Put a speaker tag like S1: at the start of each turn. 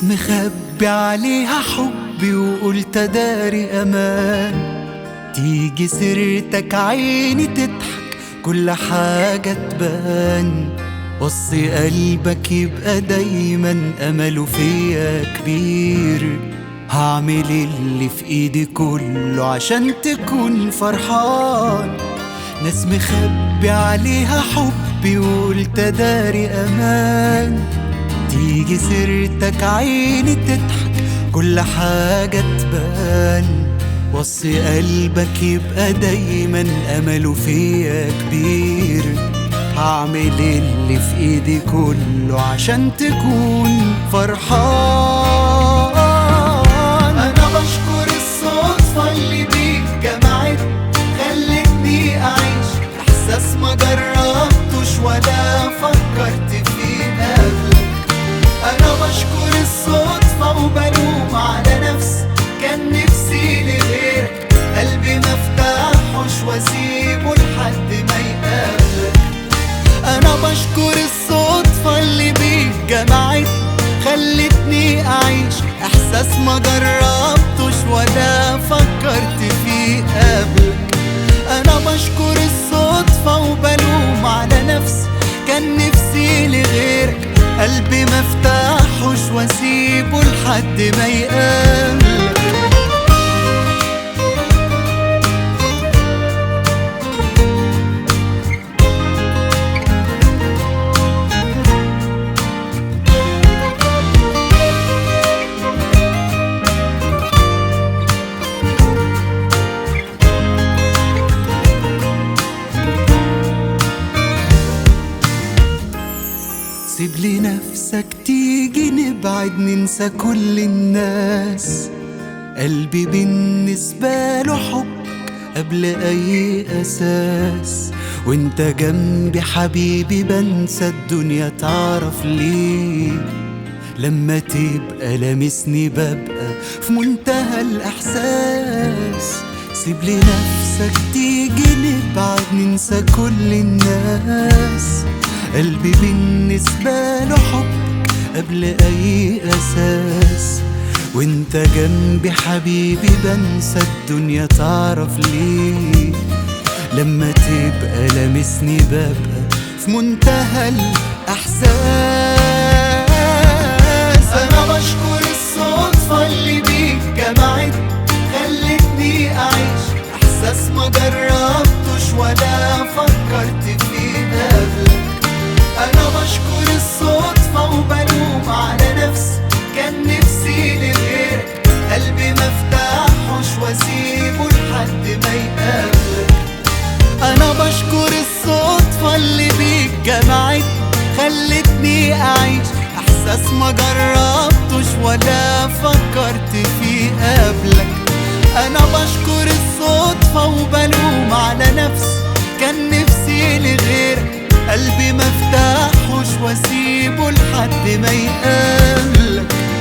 S1: ناس مخبي عليها حبي وقلت داري امان تيجي سيرتك عيني تضحك كل حاجة تبان وصي قلبك يبقى دايما امله فيا كبير هعمل اللي في ايدي كله عشان تكون فرحان ناس مخبي عليها حبي وقلت داري امان تيجي سيرتك عيني تضحك كل حاجة تبان وصي قلبك يبقى دايما أمله فيا كبير هعمل اللي في ايدي كله عشان تكون فرحان أنا بشكر الصدفة اللي بيك جمعت خلتني أعيش إحساس ما جربتوش ولا فكرت فيه قبلك انا بشكر الصدفة وبلوم على نفسي كان نفسي لغيرك قلبي مفتاحوش واسيبه لحد ما يقابلك انا بشكر الصدفة اللي بيك جمعت خلتني اعيش احساس ما جربتوش ولا فكرت فيه قبلك انا بشكر الصدفة وبلوم على نفسي كان نفسي لغيرك قلبي مفتاحوش واسيبه لحد ما يقابلك سيب لي نفسك تيجي نبعد ننسى كل الناس قلبي بالنسبة له حبك قبل أي أساس وانت جنبي حبيبي بنسى الدنيا تعرف ليه لما تبقى لامسني ببقى في منتهى الإحساس سيب لي نفسك تيجي نبعد ننسى كل الناس قلبي بالنسبة له حبك قبل أي أساس وانت جنبي حبيبي بنسى الدنيا تعرف ليه لما تبقى لامسني ببقى في منتهى الإحساس أنا بشكر الصدفة اللي بيك جمعت خلتني أعيش إحساس ما جربتوش ولا فكرت فيه قبلك أنا بشكر الصدفة وبلوم على نفسي كان نفسي لغيرك قلبي مفتاحوش واسيبه لحد ما يقابلك أنا بشكر الصدفة اللي بيك جمعت خلتني أعيش إحساس ما جربتوش ولا فكرت فيه قبلك أنا بشكر الصدفة وبلوم على نفسي كان نفسي لغيرك قلبي مفتاحوش واسيبه لحد ما يقابلك